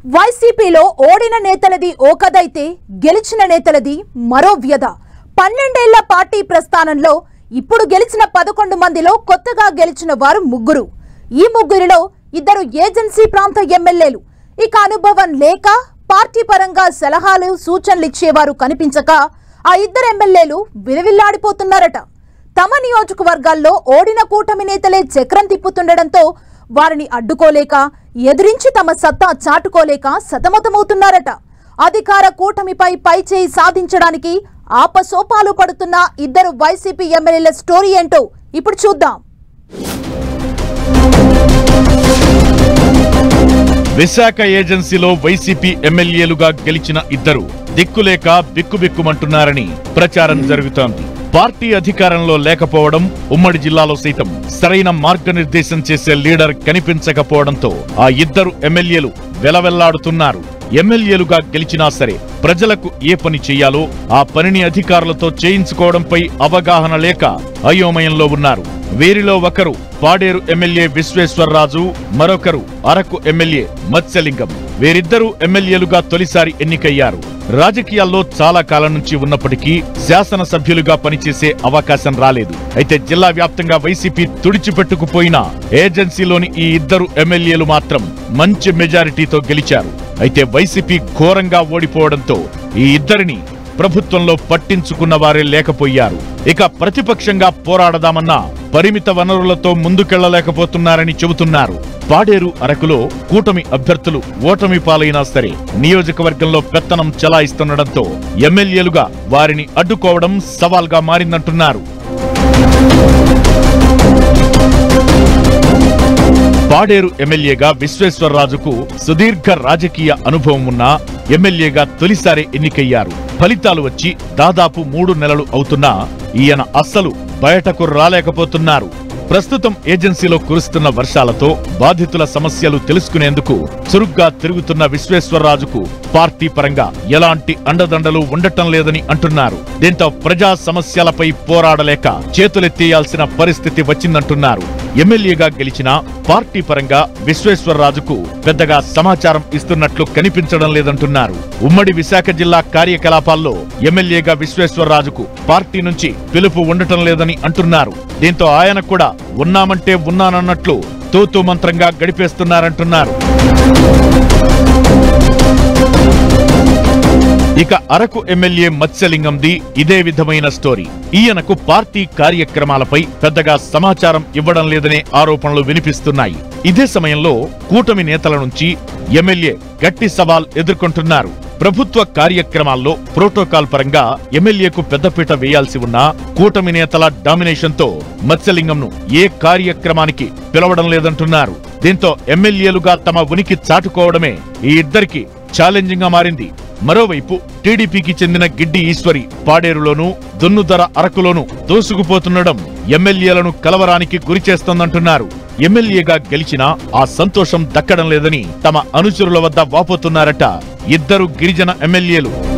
వైసీపీలో ఓడిన నేతలది ఓ కథైతే గెలిచిన నేతలది మరో వ్యధ పన్నెండేళ్ల పార్టీ ప్రస్థానంలో ఇప్పుడు గెలిచిన పదకొండు మందిలో కొత్తగా గెలిచిన వారు ముగ్గురు ఈ ముగ్గురిలో ఇద్దరు ఏజెన్సీ ప్రాంత ఎమ్మెల్యేలు ఇక అనుభవం లేక పార్టీ పరంగా సలహాలు సూచనలు ఇచ్చేవారు కనిపించక ఆ ఇద్దరు ఎమ్మెల్యేలు విలవిల్లాడిపోతున్నారట తమ నియోజకవర్గాల్లో ఓడిన కూటమి నేతలే చక్రం తిప్పుతుండడంతో వారిని అడ్డుకోలేక ఎదిరించి తమ సత్తా చాటుకోలేక సతమతమవుతున్నారట అధికార కూటమిపై పైచేయి సాధించడానికి ఆపసోపాలు పడుతున్న ఇద్దరు వైసీపీ ఎమ్మెల్యేల స్టోరీ ఏంటో ఇప్పుడు చూద్దాం విశాఖ ఏజెన్సీలో వైసీపీ ఎమ్మెల్యేలుగా గెలిచిన ఇద్దరు దిక్కులేక బిక్కుబిక్కుమంటున్నారని ప్రచారం జరుగుతోంది పార్టీ అధికారంలో లేకపోవడం ఉమ్మడి జిల్లాలో సైతం సరైన మార్గనిర్దేశం చేసే లీడర్ కనిపించకపోవడంతో ఆ ఇద్దరు ఎమ్మెల్యేలు వెలవెల్లాడుతున్నారు ఎమ్మెల్యేలుగా గెలిచినా సరే ప్రజలకు ఏ పని చెయ్యాలో ఆ పనిని అధికారులతో చేయించుకోవడంపై అవగాహన లేక అయోమయంలో ఉన్నారు వీరిలో ఒకరు పాడేరు ఎమ్మెల్యే విశ్వేశ్వరరాజు మరొకరు అరకు ఎమ్మెల్యే మత్స్యలింగం వీరిద్దరూ ఎమ్మెల్యేలుగా తొలిసారి ఎన్నికయ్యారు రాజకీయాల్లో చాలా కాలం నుంచి ఉన్నప్పటికీ శాసనసభ్యులుగా పనిచేసే అవకాశం రాలేదు అయితే జిల్లా వ్యాప్తంగా వైసీపీ తుడిచిపెట్టుకుపోయిన ఏజెన్సీలోని ఈ ఇద్దరు ఎమ్మెల్యేలు మాత్రం మంచి మెజారిటీతో గెలిచారు అయితే వైసీపీ ఘోరంగా ఓడిపోవడంతో ఈ ఇద్దరిని ప్రభుత్వంలో పట్టించుకున్న వారే లేకపోయారు ఇక ప్రతిపక్షంగా పోరాడదామన్నా పరిమిత వనరులతో ముందుకెళ్లలేకపోతున్నారని చెబుతున్నారు పాడేరు అరకులో కూటమి అభ్యర్థులు ఓటమి పాలైనా సరే నియోజకవర్గంలో పెత్తనం చెలాయిస్తుండటంతో ఎమ్మెల్యేలుగా వారిని అడ్డుకోవడం సవాల్గా మారిందంటున్నారు పాడేరు ఎమ్మెల్యేగా విశ్వేశ్వరరాజుకు సుదీర్ఘ రాజకీయ అనుభవం ఉన్న ఎమ్మెల్యేగా తొలిసారి ఎన్నికయ్యారు ఫలితాలు వచ్చి దాదాపు మూడు నెలలు అవుతున్నా ఈయన అస్సలు బయటకు రాలేకపోతున్నారు ప్రస్తుతం ఏజెన్సీలో కురుస్తున్న వర్షాలతో బాధితుల సమస్యలు తెలుసుకునేందుకు చురుగ్గా తిరుగుతున్న విశ్వేశ్వరరాజుకు పార్టీ పరంగా ఎలాంటి అండదండలు ఉండటం లేదని అంటున్నారు దీంతో ప్రజా సమస్యలపై పోరాడలేక చేతులెత్తేయాల్సిన పరిస్థితి వచ్చిందంటున్నారు ఎమ్మెల్యేగా గెలిచిన పార్టీ పరంగా విశ్వేశ్వరరాజుకు పెద్దగా సమాచారం ఇస్తున్నట్లు కనిపించడం లేదంటున్నారు ఉమ్మడి విశాఖ జిల్లా కార్యకలాపాల్లో ఎమ్మెల్యేగా విశ్వేశ్వరరాజుకు పార్టీ నుంచి పిలుపు ఉండటం లేదని అంటున్నారు దీంతో ఆయన కూడా ఉన్నామంటే ఉన్నానన్నట్లు తూతూ మంత్రంగా గడిపేస్తున్నారంటున్నారు ఇక అరకు ఎమ్మెల్యే మత్స్యలింగంది ఇదే విధమైన స్టోరీ ఈయనకు పార్టీ కార్యక్రమాలపై పెద్దగా సమాచారం ఇవ్వడం లేదనే ఆరోపణలు వినిపిస్తున్నాయి ఇదే సమయంలో కూటమి నేతల నుంచి ఎమ్మెల్యే గట్టి సవాల్ ఎదుర్కొంటున్నారు ప్రభుత్వ కార్యక్రమాల్లో ప్రోటోకాల్ పరంగా ఎమ్మెల్యేకు పెద్దపీట వేయాల్సి ఉన్నా కూటమి నేతల డామినేషన్ తో మత్స్యలింగంను ఏ కార్యక్రమానికి పిలవడం లేదంటున్నారు దీంతో ఎమ్మెల్యేలుగా తమ ఉనికి చాటుకోవడమే ఈ ఇద్దరికి ఛాలెంజింగ్ గా మారింది మరోవైపు టీడీపీకి చెందిన గిడ్డి ఈశ్వరి పాడేరులోనూ దున్నుదర అరకులోనూ దూసుకుపోతుండడం ఎమ్మెల్యేలను కలవరానికి గురిచేస్తోందంటున్నారు ఎమ్మెల్యేగా గెలిచినా ఆ సంతోషం దక్కడం లేదని తమ అనుచరుల వద్ద వాపోతున్నారట ఇద్దరు గిరిజన ఎమ్మెల్యేలు